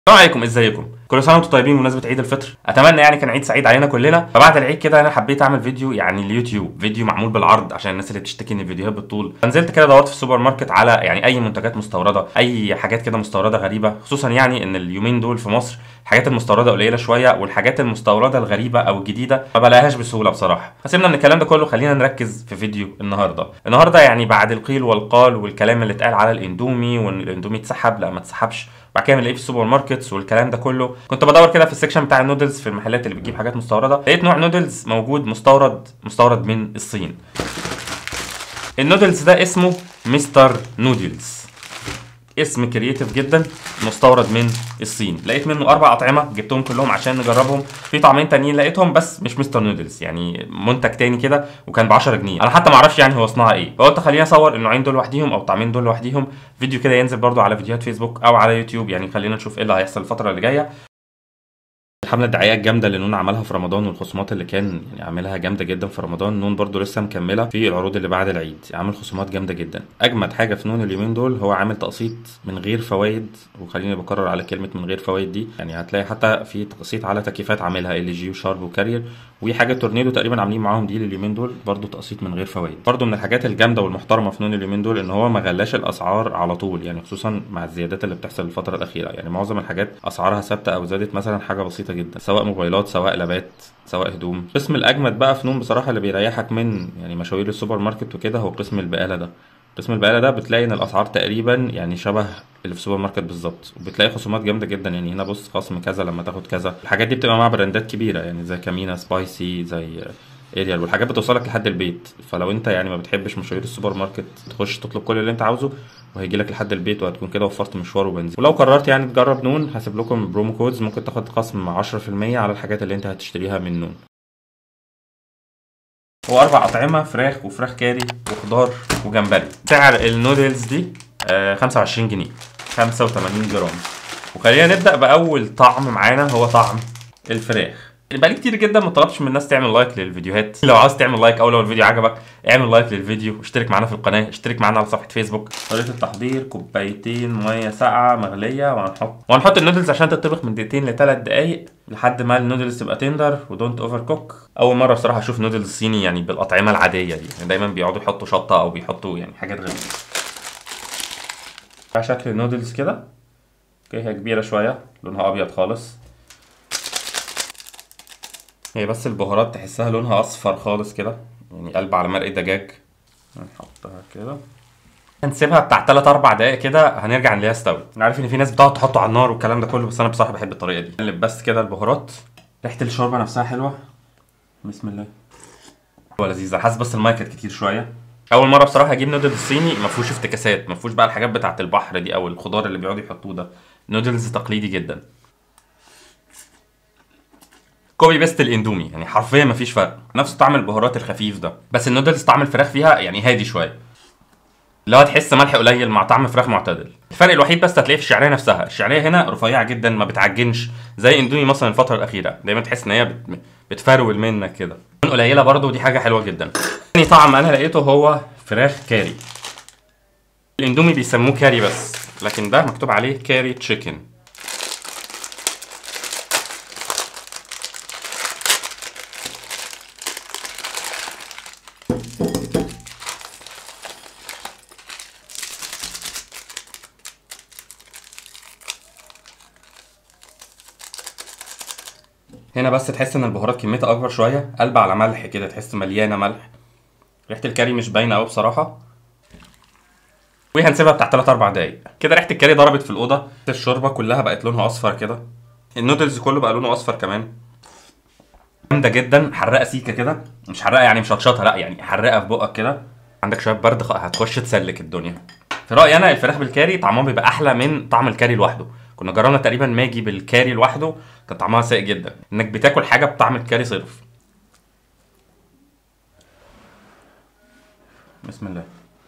السلام عليكم ازيكم كل سنه وانتم طيبين بمناسبه عيد الفطر اتمنى يعني كان عيد سعيد علينا كلنا فبعد العيد كده انا حبيت اعمل فيديو يعني اليوتيوب فيديو معمول بالعرض عشان الناس اللي بتشتكي ان الفيديوهات بالطول فنزلت كده دورت في السوبر ماركت على يعني اي منتجات مستورده اي حاجات كده مستورده غريبه خصوصا يعني ان اليومين دول في مصر الحاجات المستورده قليله شويه والحاجات المستورده الغريبه او الجديده ما بلاقيهاش بسهوله بصراحه فسيبنا من الكلام ده كله خلينا نركز في فيديو النهارده النهارده يعني بعد القيل والقال والكلام اللي اتقال على الاندومي وان الاندومي اتسحب لا ما اتسحبش بعد كده بنلاقيه في السوبر ماركتس والكلام ده كله كنت بدور كده في السكشن بتاع النودلز في المحلات اللي بتجيب حاجات مستورده لقيت نوع نودلز موجود مستورد مستورد من الصين النودلز ده اسمه مستر نودلز اسم كرييتيف جدا مستورد من الصين لقيت منه اربع اطعمه جبتهم كلهم عشان نجربهم في طعمين تانيين لقيتهم بس مش مستر نودلز يعني منتج تاني كده وكان ب 10 جنيه انا حتى ما اعرفش يعني هو صناعه ايه فقلت خليني اصور النوعين دول لوحديهم او الطعمين دول لوحديهم فيديو كده ينزل برضو على فيديوهات فيسبوك او على يوتيوب يعني خلينا نشوف ايه اللي هيحصل الفتره اللي جايه الحمله الدعائيه الجامده اللي نون عملها في رمضان والخصومات اللي كان يعني عاملها جامده جدا في رمضان نون برضو لسه مكمله في العروض اللي بعد العيد عامل خصومات جامده جدا اجمد حاجه في نون اليومين دول هو عامل تقسيط من غير فوائد وخليني بكرر على كلمه من غير فوائد دي يعني هتلاقي حتى في تقسيط على تكييفات عاملها ال جي وشارب وكارير وحاجه تورنيدو تقريبا عاملين معاهم دي اليومين دول برضو تقسيط من غير فوائد برضو من الحاجات الجامده والمحترمه في نون اليومين دول ان هو ما غلاش الاسعار على طول يعني خصوصا مع الزيادات اللي بتحصل الفتره الاخيره يعني معظم الحاجات اسعارها ثابته او زادت مثلا حاجه بسيطه جدا سواء موبايلات سواء لابات سواء هدوم قسم الاجمد بقى في نون بصراحه اللي بيريحك من يعني مشاوير السوبر ماركت وكده هو قسم البقاله ده قسم البقاله ده بتلاقي ان الاسعار تقريبا يعني شبه اللي في السوبر ماركت بالظبط وبتلاقي خصومات جامده جدا يعني هنا بص خصم كذا لما تاخد كذا الحاجات دي بتبقى مع براندات كبيره يعني زي كامينا سبايسي زي اريال والحاجات بتوصلك لحد البيت فلو انت يعني ما بتحبش مشاوير السوبر ماركت تخش تطلب كل اللي انت عاوزه وهيجي لك لحد البيت وهتكون كده وفرت مشوار وبنزين ولو قررت يعني تجرب نون هسيب لكم برومو كودز ممكن تاخد خصم 10% على الحاجات اللي انت هتشتريها من نون هو اربع اطعمه فراخ وفراخ كاري وخضار وجمبري سعر النودلز دي آه 25 جنيه 85 جرام وخلينا نبدا باول طعم معانا هو طعم الفراخ بقالي كتير جدا ما طلبتش من الناس تعمل لايك للفيديوهات لو عاوز تعمل لايك او لو الفيديو عجبك اعمل لايك للفيديو واشترك معانا في القناه اشترك معانا على صفحه فيسبوك طريقه التحضير كوبايتين ميه ساقعه مغليه وهنحط وهنحط النودلز عشان تطبخ من دقيقتين لثلاث دقايق لحد ما النودلز تبقى تندر ودونت اوفر كوك اول مره بصراحه اشوف نودلز صيني يعني بالاطعمه العاديه دي يعني دايما بيقعدوا يحطوا شطه او بيحطوا يعني حاجات غريبه ده شكل النودلز كده اوكي هي كبيره شويه لونها ابيض خالص هي بس البهارات تحسها لونها اصفر خالص كده يعني قلب على مرق دجاج نحطها كده هنسيبها بتاع 3 4 دقايق كده هنرجع نلاقيها استوت انا عارف ان في ناس بتقعد تحطه على النار والكلام ده كله بس انا بصراحه بحب الطريقه دي نقلب بس كده البهارات ريحه الشوربه نفسها حلوه بسم الله هو لذيذه حاسس بس المايه كانت كتير شويه اول مره بصراحه اجيب نودلز صيني ما فيهوش افتكاسات ما فيهوش بقى الحاجات بتاعه البحر دي او الخضار اللي بيقعدوا يحطوه ده نودلز تقليدي جدا كوبي بيست الاندومي يعني حرفيا مفيش فرق نفس طعم البهارات الخفيف ده بس النودلز طعم الفراخ فيها يعني هادي شويه اللي هو تحس ملح قليل مع طعم فراخ معتدل الفرق الوحيد بس هتلاقيه في الشعريه نفسها الشعريه هنا رفيعه جدا ما بتعجنش زي اندومي مثلا الفتره الاخيره دايما تحس ان هي بت... بتفرول منك كده قليله برضو ودي حاجه حلوه جدا تاني طعم انا لقيته هو فراخ كاري الاندومي بيسموه كاري بس لكن ده مكتوب عليه كاري تشيكن هنا بس تحس ان البهارات كميتها اكبر شويه قلب على ملح كده تحس مليانه ملح ريحه الكاري مش باينه قوي بصراحه وهنسيبها بتاع 3 4 دقايق كده ريحه الكاري ضربت في الاوضه الشوربه كلها بقت لونها اصفر كده النودلز كله بقى لونه اصفر كمان جامده جدا حراقه سيكه كده مش حراقه يعني مشطشطه لا يعني حراقه في بقك كده عندك شويه برد هتخش تسلك الدنيا في رايي انا الفراخ بالكاري طعمها بيبقى احلى من طعم الكاري لوحده كنا جربنا تقريبا ماجي بالكاري لوحده كان طعمها سيء جدا انك بتاكل حاجه بطعم الكاري صرف بسم الله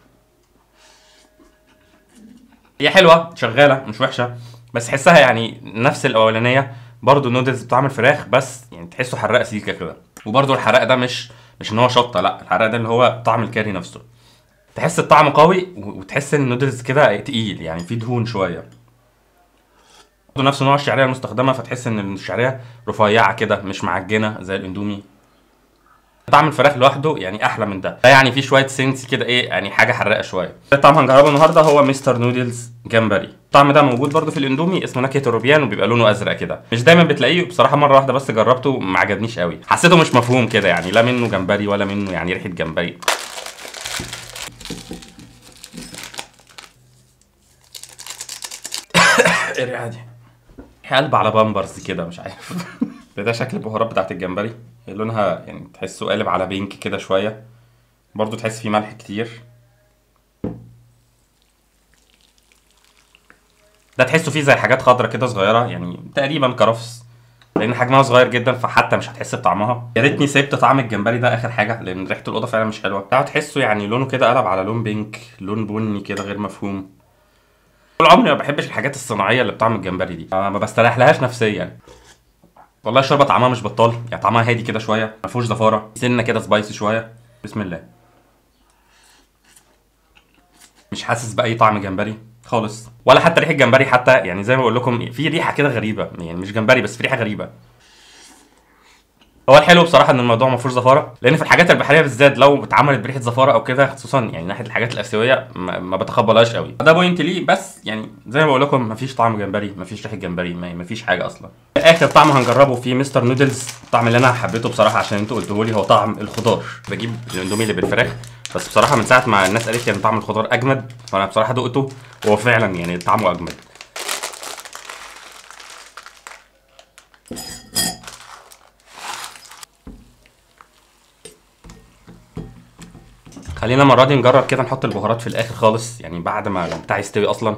هي حلوه شغاله مش وحشه بس تحسها يعني نفس الاولانيه برضه نودلز بطعم الفراخ بس يعني تحسه حراق سيكه كده وبرضه الحراق ده مش مش ان هو شطه لا الحراق ده اللي هو طعم الكاري نفسه تحس الطعم قوي وتحس ان النودلز كده تقيل يعني في دهون شويه نفس نوع الشعريه المستخدمه فتحس ان الشعريه رفيعه كده مش معجنه زي الاندومي طعم الفراخ لوحده يعني احلى من ده ده يعني فيه شويه سنس كده ايه يعني حاجه حراقه شويه الطعم هنجربه النهارده هو مستر نودلز جمبري الطعم ده موجود برده في الاندومي اسمه نكهه الروبيان وبيبقى لونه ازرق كده مش دايما بتلاقيه بصراحه مره واحده بس جربته ما عجبنيش قوي حسيته مش مفهوم كده يعني لا منه جمبري ولا منه يعني ريحه جمبري ايه الريحه دي قلب على بامبرز كده مش عارف ده شكل البهارات بتاعت الجمبري لونها يعني تحسه قالب على بينك كده شويه برضو تحس فيه ملح كتير ده تحسه فيه زي حاجات خضرة كده صغيرة يعني تقريبا كرفس لأن حجمها صغير جدا فحتى مش هتحس بطعمها يا ريتني سبت طعم الجمبري ده آخر حاجة لأن ريحة الأوضة فعلا مش حلوة بتاعه تحسه يعني لونه كده قلب على لون بينك لون بني كده غير مفهوم طول عمري ما بحبش الحاجات الصناعية اللي بطعم الجمبري دي ما بستريح لهاش نفسيا والله الشوربه طعمها مش بطال يعني طعمها هادي كده شويه ما فيهوش زفاره سنه كده سبايسي شويه بسم الله مش حاسس باي طعم جمبري خالص ولا حتى ريحه جمبري حتى يعني زي ما بقول لكم في ريحه كده غريبه يعني مش جمبري بس في ريحه غريبه هو الحلو بصراحه ان الموضوع ما فيهوش زفاره لان في الحاجات البحريه بالذات لو اتعملت بريحه زفاره او كده خصوصا يعني ناحيه الحاجات الاسيويه ما, ما بتقبلهاش قوي ده بوينت ليه بس يعني زي ما بقول لكم ما فيش طعم جمبري ما فيش ريحه جمبري ما فيش حاجه اصلا اخر طعم هنجربه في مستر نودلز الطعم اللي انا حبيته بصراحه عشان انتوا قلتوه لي هو طعم الخضار بجيب الاندومي اللي بالفراخ بس بصراحه من ساعه ما الناس قالت لي ان طعم الخضار اجمد فانا بصراحه دقته وهو فعلا يعني طعمه اجمد خلينا المره دي نجرب كده نحط البهارات في الاخر خالص يعني بعد ما البتاع يستوي اصلا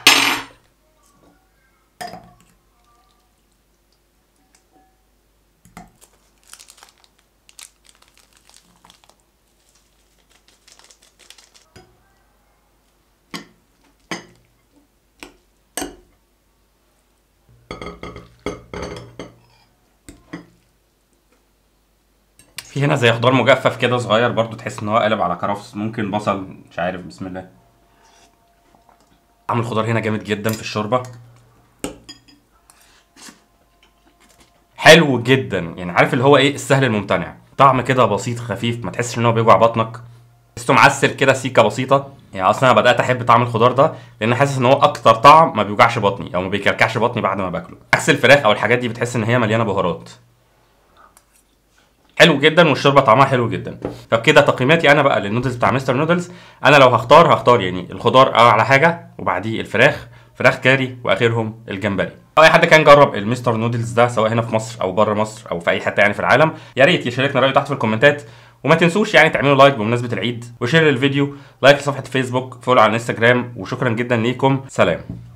في هنا زي خضار مجفف كده صغير برضو تحس ان هو قلب على كرفس ممكن بصل مش عارف بسم الله طعم الخضار هنا جامد جدا في الشوربه حلو جدا يعني عارف اللي هو ايه السهل الممتنع طعم كده بسيط خفيف ما تحسش ان هو بيوجع بطنك تحسه معسل كده سيكه بسيطه يعني اصلا انا بدات احب طعم الخضار ده لان حاسس ان هو اكتر طعم ما بيوجعش بطني او ما بيكلكعش بطني بعد ما باكله عكس الفراخ او الحاجات دي بتحس ان هي مليانه بهارات حلو جدا والشوربه طعمها حلو جدا فبكده تقييماتي انا بقى للنودلز بتاع مستر نودلز انا لو هختار هختار يعني الخضار اعلى حاجه وبعديه الفراخ فراخ كاري واخرهم الجمبري اي حد كان جرب المستر نودلز ده سواء هنا في مصر او بره مصر او في اي حته يعني في العالم يا ريت يشاركنا رايه تحت في الكومنتات وما تنسوش يعني تعملوا لايك بمناسبه العيد وشير الفيديو لايك لصفحه فيسبوك فولو على الانستجرام وشكرا جدا ليكم سلام